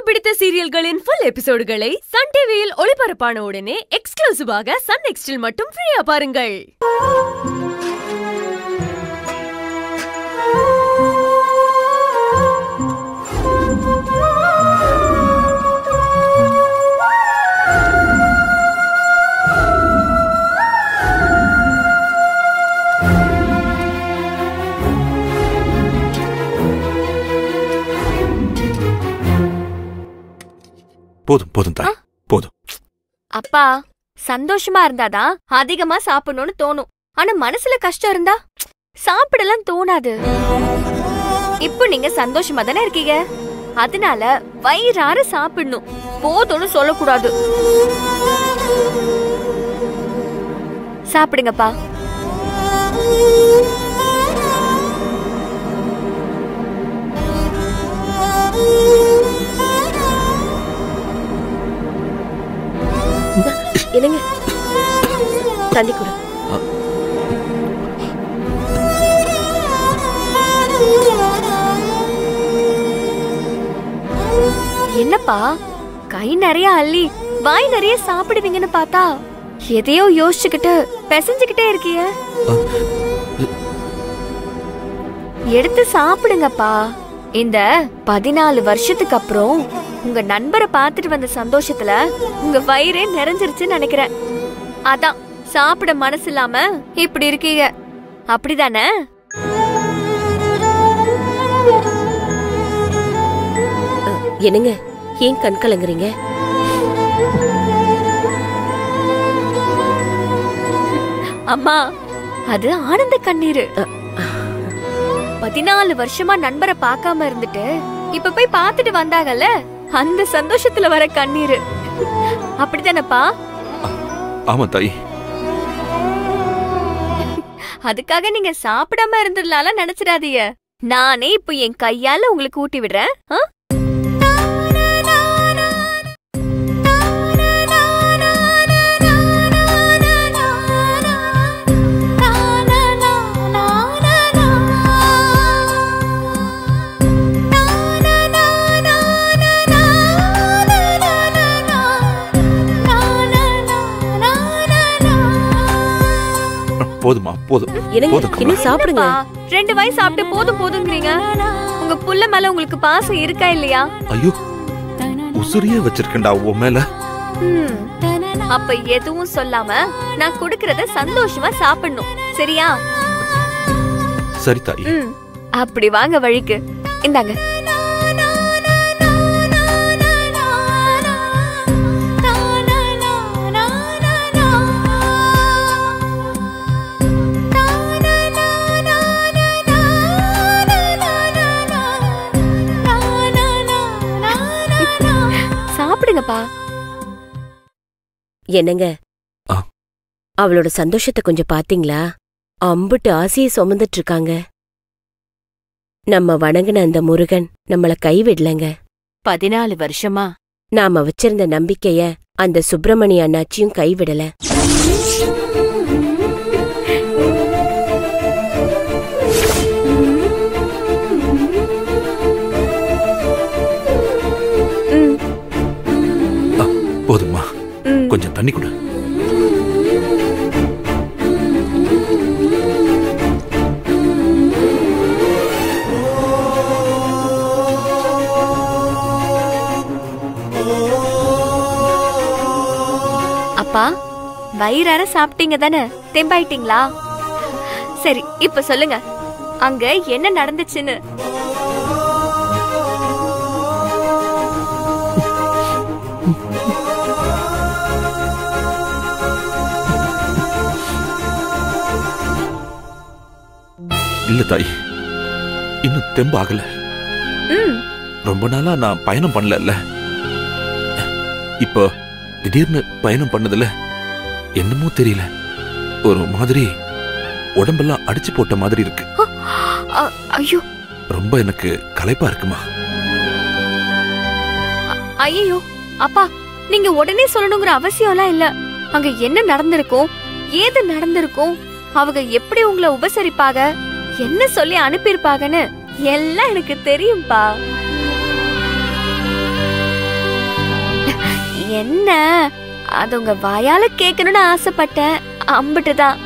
பிடித்த சீரியல்களின் full எபிசோடுகளை Sun டிவியில் ஒளிபரப்பான உடனே எக்ஸ்க்ளூசிவாக சன் நெக்ஸ்டில் மட்டும் ஃப்ரீயா பாருங்கள் போதும் போதும் தாய் போதும் அப்பா சந்தோஷமா இருந்தாதான் அதிகமா சாப்பிடணும்னு தோணும் ஆனா மனசுல கஷ்டம் இருந்தா சாப்பிடலாம் தோணாது இப்போ நீங்க சந்தோஷமா தானே இருக்கீங்க அதனால வயிறார சாப்பிடணும் போதும்னு சொல்லக்கூடாது சாப்பிடுங்கப்பா என்னங்க தண்ணி கொடு என்னப்பா கை நிறைய அள்ளி வாய் நிறைய சாப்பிடுவீங்கன்னு பார்த்தா எதையோ யோசிச்சுக்கிட்டு பிசைஞ்சுக்கிட்டே இருக்கிய எடுத்து சாப்பிடுங்கப்பா இந்த பதினாலு வருஷத்துக்கு அப்புறம் உங்க நண்பரை பார்த்துட்டு வந்த சந்தோஷத்துல உங்க வயிறே நிறைஞ்சிருச்சுன்னு நினைக்கிறேன் அதான் சாப்பிட மனசு இல்லாம இப்படி இருக்கீங்க அப்படிதானே என்னங்க ஏன் கண் கலங்குறீங்க அம்மா அது ஆனந்த கண்ணீரு பதினாலு வருஷமா நண்பரை பார்க்காம இருந்துட்டு இப்ப போய் பார்த்துட்டு வந்தாங்கல்ல அந்த சந்தோஷத்துல வர கண்ணீரு அப்படிதானப்பா ஆமா தாய் அதுக்காக நீங்க சாப்பிடாம இருந்துடலாம் நினைச்சிடாதீங்க நானே இப்போ என் கையால உங்களுக்கு ஊட்டி விடுறேன் ஆ? போதுமா போதும் என்னங்க போதும் கமலா. இன்னும் சாப்பிடுங்க என்னப்பா, ரெண்டு வாய் சாப்பிட்டு போதும் போதுங்கிறீங்க உங்க புள்ள மேல உங்களுக்கு பாசம் இருக்கா இல்லையா ஐயோ உசுரியே வச்சிருக்கேன்டா உன் மேல ம். அப்ப எதுவும் சொல்லாம நான் கொடுக்கறத சந்தோஷமா சாப்பிடணும் சரியா சரி தாய் ம். அப்படி வாங்க வழிக்கு இந்தாங்க சாப்பிடுங்கப்பா என்னங்க ஆ. அவளோட சந்தோஷத்தை கொஞ்சம் பாத்தீங்களா அம்புட்டு ஆசையை சுமந்துட்டு இருக்காங்க நம்ம வணங்கின அந்த முருகன் நம்மள கைவிடலங்க பதினாலு வருஷமா நாம வச்சிருந்த நம்பிக்கைய அந்த சுப்பிரமணிய அண்ணாச்சியும் கைவிடல ம், போதுமா ம். கொஞ்சம் தண்ணி கொடு அப்பா வயிறார சாப்பிட்டீங்க தானே தெம்பாயிட்டீங்களா சரி இப்ப சொல்லுங்க அங்க என்ன நடந்துச்சுன்னு இல்ல தாய் இன்னும் தெம்பாகல ம் ரொம்ப நாளா நான் பயணம் பண்ணல இப்போ திடீர்னு பயணம் பண்ணதுல என்னமோ தெரியல ஒரு மாதிரி உடம்பெல்லாம் அடிச்சு போட்ட மாதிரி இருக்கு அ- ஐயோ ரொம்ப எனக்கு களைப்பா இருக்குமா ஐயோ அப்பா நீங்க உடனே சொல்லணுங்கிற அவசியம்லாம் இல்ல அங்க என்ன நடந்திருக்கும் ஏது நடந்திருக்கும் அவங்க எப்படி உங்களை உபசரிப்பாங்க என்ன சொல்லி அனுப்பியிருப்பாங்கன்னு எல்லாம் எனக்கு தெரியும்பா என்ன அது உங்க வாயால கேட்கணும்னு ஆசைப்பட்டேன் அம்பிட்டுதான்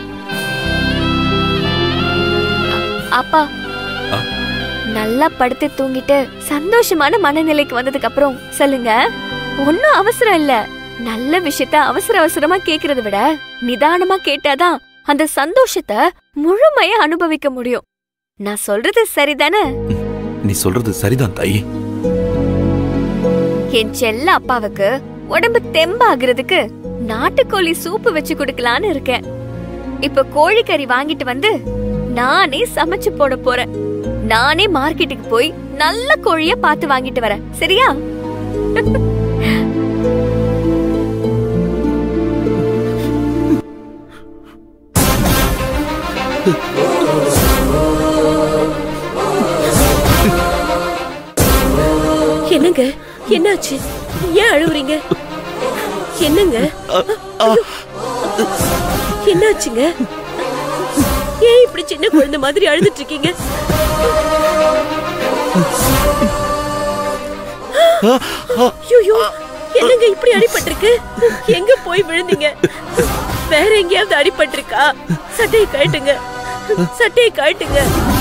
அ- அப்பா ஆ? நல்லா படுத்து தூங்கிட்டு சந்தோஷமான மனநிலைக்கு வந்ததுக்கு அப்புறம் சொல்லுங்க ஒன்னும் அவசரம் இல்ல நல்ல விஷயத்த அவசர அவசரமா கேக்குறத விட நிதானமா கேட்டாதான் அந்த சந்தோஷத்தை முழுமையா அனுபவிக்க முடியும் நான் சொல்றது சரிதானே நீ சொல்றது சரிதான் தாயி என் செல்ல அப்பாவுக்கு உடம்பு தெம்பாகிறதுக்கு நாட்டுக்கோழி சூப்பு வச்சு கொடுக்கலான்னு இருக்கேன் இப்ப கோழிக்கறி வாங்கிட்டு வந்து நானே சமைச்சு போட போறேன் நானே மார்க்கெட்டுக்கு போய் நல்ல கோழிய பார்த்து வாங்கிட்டு வரேன் சரியா என்னங்க என்னாச்சு ஏன் அழுவுறீங்க என்னங்க ஐயோ. என்னாச்சுங்க ஏன் இப்படி சின்ன குழந்தை மாதிரி அழுதுட்டு இருக்கீங்க ஐயோ என்னங்க இப்படி அடிபட்டிருக்கு எங்க போய் விழுந்தீங்க வேற எங்கேயாவது அடிபட்டிருக்கா சட்டையை கழட்டுங்க சட்டையை கழட்டுங்க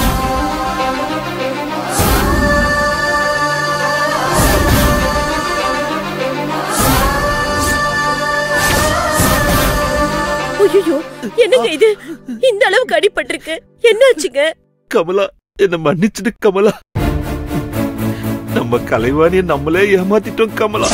ஐயோ என்னங்க இது இந்த அளவுக்கு அடிபட்டிருக்கு என்னாச்சுங்க கமலா என்ன மன்னிச்சிடு கமலா நம்ம கலைவாணிய நம்மளே ஏமாத்திட்டோம் கமலா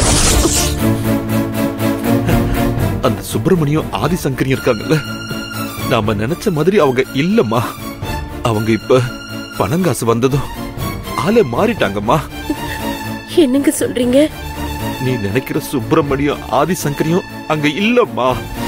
அந்த சுப்பிரமணியம் ஆதிசங்கரியும் இருக்காங்கல்ல நாம நினைச்ச மாதிரி அவங்க இல்லம்மா அவங்க இப்ப பணங்காசு வந்ததும் ஆளே மாறிட்டாங்கம்மா என்னங்க சொல்றீங்க நீ நினைக்கிற சுப்பிரமணியம் ஆதிசங்கரியும் அங்க இல்லம்மா